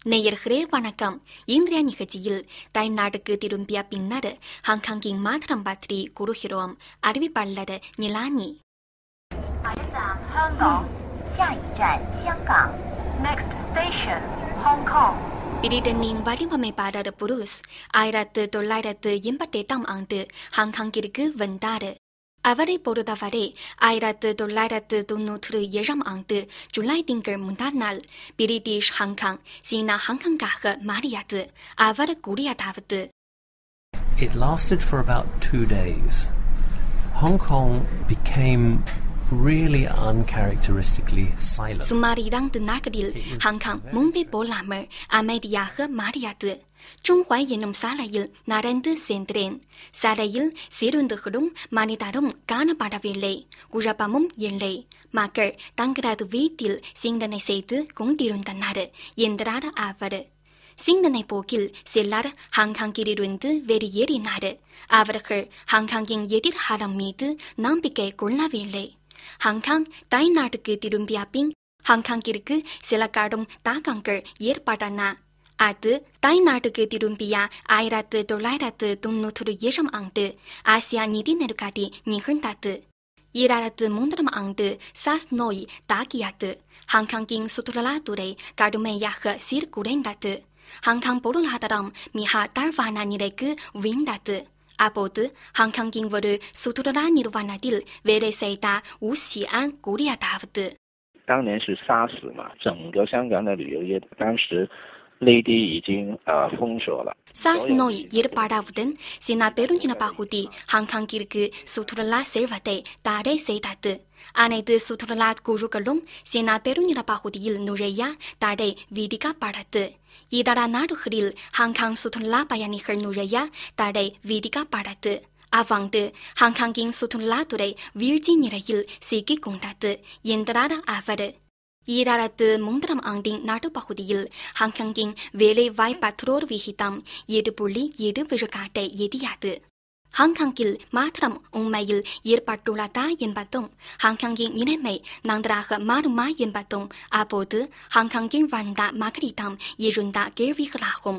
நேயர்களே வணக்கம் இன்றைய நிகழ்ச்சியில் தாய்நாட்டுக்கு திரும்பிய பின்னர் ஹாங்காங்கின் மாத்திரம் பற்றி கூறுகிறோம் அறிவிப்பாளர் Nilani 下一站香港，下一站香港，Next station Hong Kong。 பிரிட்டனின் வடிவமைப்பாளர் புரூஸ் ஆயிரத்து தொள்ளாயிரத்து எண்பத்தி எட்டாம் ஆண்டு ஹாங்காங்கிற்கு வந்தார் அவரை பொறுத்தவரை ஆயிரத்து தொள்ளாயிரத்து தொன்னூற்று ஏழாம் ஆண்டு ஜூலை திங்கள் முதல் நாள் பிரிட்டிஷ் ஹாங்காங் சீனா ஹாங்காங்காக மாறியது அவர் கூறியதாவது It lasted for about two days. Hong Kong became really uncharacteristically silent. சுமார் இரண்டு நாட்களில் ஹாங்காங் முன்பே போலாமல் அமைதியாக மாறியது ஜுங்ஹாய் என்னும் சாலையில் நடந்து சென்றேன் சாலையில் சிறுந்துகளும் மனிதரும் காணப்படவில்லை குழப்பமும் இல்லை மக்கள் தங்களது வீட்டில் சிந்தனை செய்து கொண்டிருந்தனர் என்றார் அவர் சிந்தனை போக்கில் சிலர் ஹாங்காங்கிலிருந்து வெளியேறினார் அவர்கள் ஹாங்காங்கின் எதிர்காலம் மீது நம்பிக்கை கொள்ளவில்லை ஹாங்காங் தாய்நாட்டுக்கு திரும்பிய பின் ஹாங்காங்கிற்கு சில கடும் தாக்கங்கள் ஏற்பட்டன அது தாய்நாட்டுக்கு திரும்பிய ஆயிரத்து தொள்ளாயிரத்து தொன்னூற்று ஏழாம் ஆண்டு ஆசியா நிதி நெருக்கடி நிகழ்ந்தது ஈராயிரத்து மூன்றாம் ஆண்டு சாஸ் நோய் தாக்கியது ஹாங்காங்கின் சுற்றுலாத்துறை கடுமையாக சீர்குலைந்தது ஹாங்காங் பொருளாதாரம் மிக தாழ்வான நிலைக்கு வீழ்ந்தது அப்போது ஹாங்காங்கின் ஒரு சுற்றுலா நிறுவனத்தில் வேலை செய்த吴喜安கூறியதாவது 当年是沙士嘛，整个香港的旅游业当时内地已经呃封锁了。 சாஸ் நோய் ஏற்படாவுடன் சீனா பெருஞ்சின பகுதி ஹாங்காங்கிற்கு சுற்றுலா செல்வதை தடை செய்தது அனைத்து சுற்றுலா குழுக்களும் சீனா பெருஞ்சின பகுதியில் நுழைய தடை விதிக்கப்பட்டது இதர நாடுகளில் ஹாங்காங் சுற்றுலா பயணிகள் நுழைய தடை விதிக்கப்பட்டது அவ்வாண்டு ஹாங்காங்கின் சுற்றுலாத்துறை வீழ்ச்சி நிலையில் சிக்கிக் கொண்டது என்றார் அவர் ஈராயிரத்து மூன்றாம் ஆண்டின் நடுப்பகுதியில் ஹாங்காங்கின் வேலை வாய்ப்பற்றோர் விகிதம் ஏழு புள்ளி ஏழு விழுக்காட்டை எதியது ஹாங்காங்கில் மாத்திரம் உண்மையில் ஏற்பட்டுள்ளதா என்பதும் ஹாங்காங்கின் நிலைமை நன்றாக மாறுமா என்பதும் அப்போது ஹாங்காங்கில் வாழ்ந்த மக்களிடம் எழுந்த கேள்விகளாகும்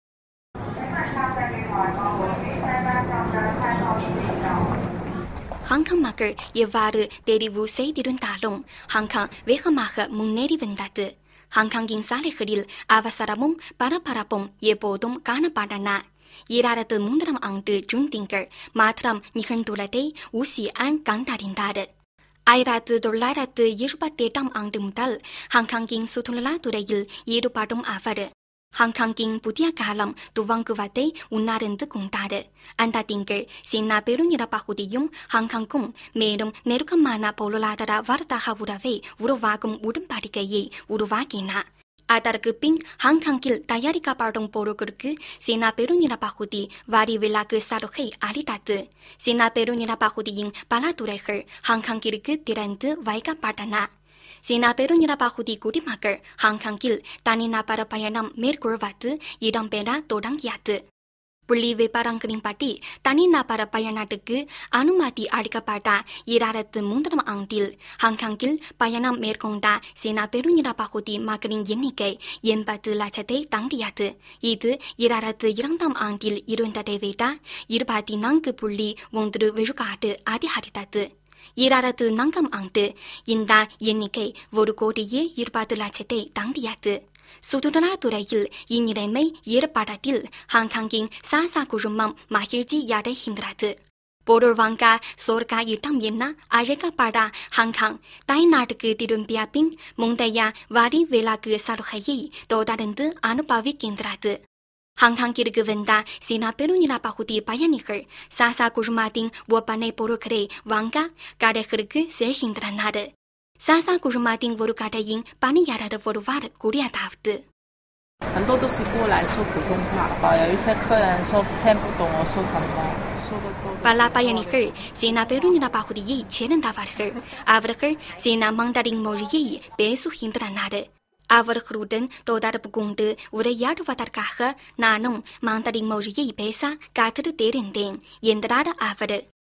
ஹாங்காங் மக்கள் எவ்வாறு தெரிவு செய்திருந்தாலும் ஹாங்காங் வேகமாக முன்னேறி வந்தது ஹாங்காங்கின் சாலைகளில் அவசரமும் பரபரப்பும் எப்போதும் காணப்பட்டன ஈராயிரத்து மூன்றாம் ஆண்டு ஜூன் திங்கள் மாத்திரம் நிகழ்ந்துள்ளதை உ சி ஆன் கண்டறிந்தார் ஆயிரத்து தொள்ளாயிரத்து எழுபத்தி எட்டாம் ஆண்டு முதல் ஹாங்காங்கின் சுற்றுலாத்துறையில் ஈடுபடும் அவர் ஹாங்காங்கின் புதிய காலம் துவங்குவதை உணர்ந்து கொண்டார் அந்த திங்கள் சீனா பெருநில பகுதியும் ஹாங்காங்கும் மேலும் நெருக்கமான பொருளாதார வர்த்தக உறவை உருவாக்கும் உடன்படிக்கையை உருவாக்கின அதற்கு பின் ஹாங்காங்கில் தயாரிக்கப்படும் பொருட்களுக்கு சீனா பெருநில பகுதி வரி விலக்கு சலுகை அளித்தது சீனா பெருநில பகுதியின் பல துறைகள் ஹாங்காங்கிற்கு திறந்து வைக்கப்பட்டன சீனா பெருநில பகுதி குடிமக்கள் ஹாங்காங்கில் தனிநபர் பயணம் மேற்கொள்வது இடம்பெற தொடங்கியது புள்ளி விபரங்களின்படி தனிநபர் பயணத்துக்கு அனுமதி அளிக்கப்பட்ட ஈராயிரத்து மூன்றாம் ஆண்டில் ஹாங்காங்கில் பயணம் மேற்கொண்ட சீனா பெருநில பகுதி மக்களின் எண்ணிக்கை எண்பது லட்சத்தை தாண்டியது இது ஈராயிரத்து இரண்டாம் ஆண்டில் இருந்ததை விட இருபத்தி நான்கு புள்ளி ஒன்று விழுக்காடு அதிகரித்தது ஈராயிரத்து நான்காம் ஆண்டு இந்த எண்ணிக்கை ஒரு கோடியே இருபது லட்சத்தை தாண்டியது சுற்றுலாத்துறையில் இந்நிலைமை ஏற்படத்தில் ஹாங்காங்கின் சாசா குழுமம் மகிழ்ச்சி அடைகின்றது பொருள் வாங்க சொர்க்க இடம் என அழைக்கப்பட ஹாங்காங் தாய்நாட்டுக்கு திரும்பிய பின் முந்தைய வரி விலக்கு சலுகையை தொடர்ந்து அனுபவிக்கின்றது ஹாங்காங்கிற்கு வந்த சீனா பெருநில பகுதி பயணிகள் சாசா குழுமத்தின் ஒப்பனை பொருட்களை வாங்க கடைகளுக்கு செல்கின்றனர் சாசா குழுமத்தின் ஒரு கடையின் பணியாளர் ஒருவர் கூறியதாவது 很多都是过来说普通话吧，有一些客人说听不懂我说什么，说的都 பல பயணிகள் சீனா பெருநில பகுதியைச் சேர்ந்தவர்கள் அவர்கள் சீனா மண்டரின் மொழியை பேசுகின்றனர் அவர்களுடன் தொடர்பு கொண்டு உரையாடுவதற்காக நானும் மாந்தரின் மொழியை பேச காத்திருந்தேன் என்றார் அவர்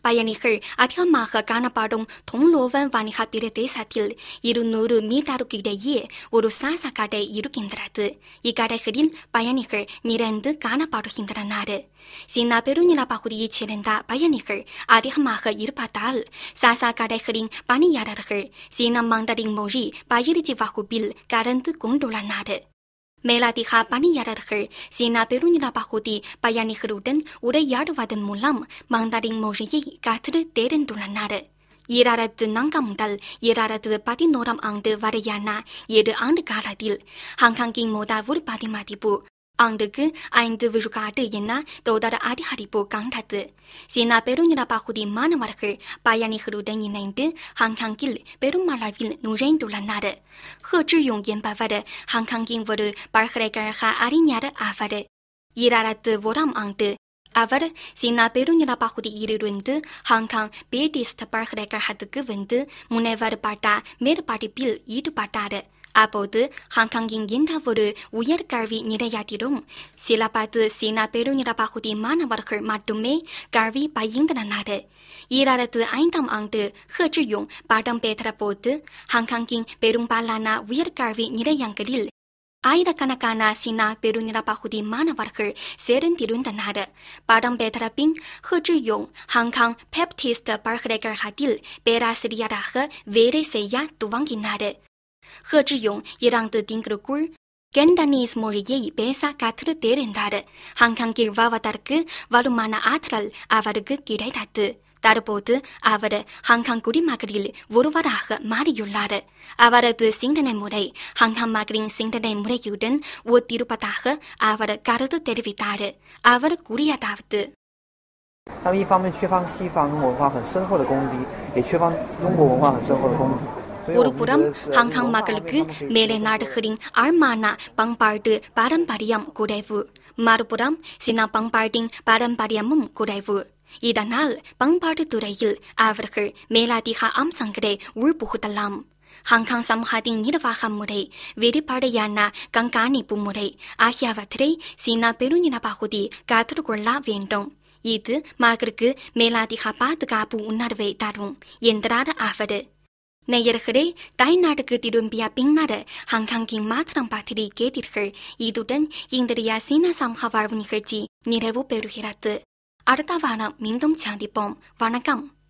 பயணிகள் அதிகமாக காணப்படும் தொங்லோவன் வணிக பிரதேசத்தில் இருநூறு மீட்டருக்கு இடையே ஒரு சாசா கடை இருக்கின்றது இக்கடைகளில் பயணிகள் நிறைந்து காணப்படுகின்றனர் சீனா பெருநில பகுதியைச் சேர்ந்த பயணிகள் அதிகமாக இருப்பதால் சாசா கடைகளின் பணியாளர்கள் சீன மாண்டரின் மொழி பயிற்சி வகுப்பில் கலந்து கொண்டுள்ளனர் மேலாதிக பணியாளர்கள் சீனா பெருநில பகுதி பயணிகளுடன் உரையாடுவதன் மூலம் மாண்டரின் மொழியை கற்று தெரிந்துள்ளனர் ஈராயிரத்து நான்காம் முதல் ஈராயிரத்து பதினோராம் ஆண்டு வரையான ஏழு ஆண்டு காலத்தில் ஹாங்காங்கின் மோத உற்பத்தி மதிப்பு ஆண்டுக்கு ஐந்து விழுக்காடு என தொடர் அதிகரிப்பு கண்டது சீனா பெருநில பகுதி மாணவர்கள் பயணிகளுடன் இணைந்து ஹாங்காங்கில் பெருமளவில் நுழைந்துள்ளனர் ஹே ஜியூங் என்பவர் ஹாங்காங்கின் ஒரு பல்கலைக்கழக அறிஞர் ஆவர் ஈராயிரத்து ஓராம் ஆண்டு அவர் சீனா பெருநில பகுதியிலிருந்து ஹாங்காங் பேடிஸ்ட் பல்கலைக்கழகத்துக்கு வந்து முனைவர் பட்ட மேற்படிப்பில் ஈடுபட்டார் அப்போது ஹாங்காங்கின் எந்த ஒரு உயர்கல்வி நிலையத்திலும் சில பத்து சீனா பெருநில பகுதி மாணவர்கள் மட்டுமே கல்வி பயின்றனர் ஈராயிரத்து ஐந்தாம் ஆண்டு ஹே ஜியூங் பாடம் பெற்ற போது ஹாங்காங்கின் பெரும்பாலான உயர்கல்வி நிலையங்களில் ஆயிரக்கணக்கான சீனா பெருநில பகுதி மாணவர்கள் சேர்ந்திருந்தனர் பாடம் பெற்ற பின் ஹே ஜியூங் ஹாங்காங் பெப்டிஸ்ட் பல்கலைக்கழகத்தில் பேராசிரியராக வேலை செய்ய துவங்கினார் ஹே ஜியூங் இரண்டு திங்களுக்குள் கெண்டனீஸ் மொழியை பேச கற்று தெரிந்தார் ஹாங்காங்கில் வாழ்வதற்கு வருமான ஆற்றல் அவருக்கு கிடைத்தது தற்போது அவர் ஹாங்காங் குடிமக்களில் ஒருவராக மாறியுள்ளார் அவரது சிந்தனை முறை ஹாங்காங் மக்களின் சிந்தனை முறையுடன் ஒத்திருப்பதாக அவர் கருத்து தெரிவித்தார் அவர் கூறியதாவது 他们一方面缺乏西方文化很深厚的功底，也缺乏中国文化很深厚的功底。所以我 ஒரு 们觉 புறம் 得是 ஹாங்காங் 文化方面 மக்களுக்கு 他们可以 மேலை நாடுகளின் ஆழ்மான பண்பாடு பாரம்பரியம் குறைவு மறுபுறம் சீனா பண்பாட்டின் பாரம்பரியமும் குறைவு இதனால் பண்பாட்டு துறையில் அவர்கள் மேலாதிக அம்சங்களை உள்புகுத்தலாம் ஹாங்காங் சமூகத்தின் நிர்வாக முறை வெளிப்படையான கண்காணிப்பு முறை ஆகியவற்றை சீனா பெருநில பகுதி கற்றுக்கொள்ள வேண்டும் இது மக்களுக்கு மேலாதிக பாதுகாப்பு உணர்வை தரும் என்றார் அவர் நேயர்களே தாய்நாட்டுக்கு திரும்பிய பின்னர் ஹாங்காங்கின் மாத்திரம் பத்திரி கேட்டீர்கள் இதுடன் இன்றைய சீன சமூக வாழ்வு நிகழ்ச்சி நிறைவு பெறுகிறது அடுத்த வாரம் மீண்டும் சந்திப்போம் வணக்கம்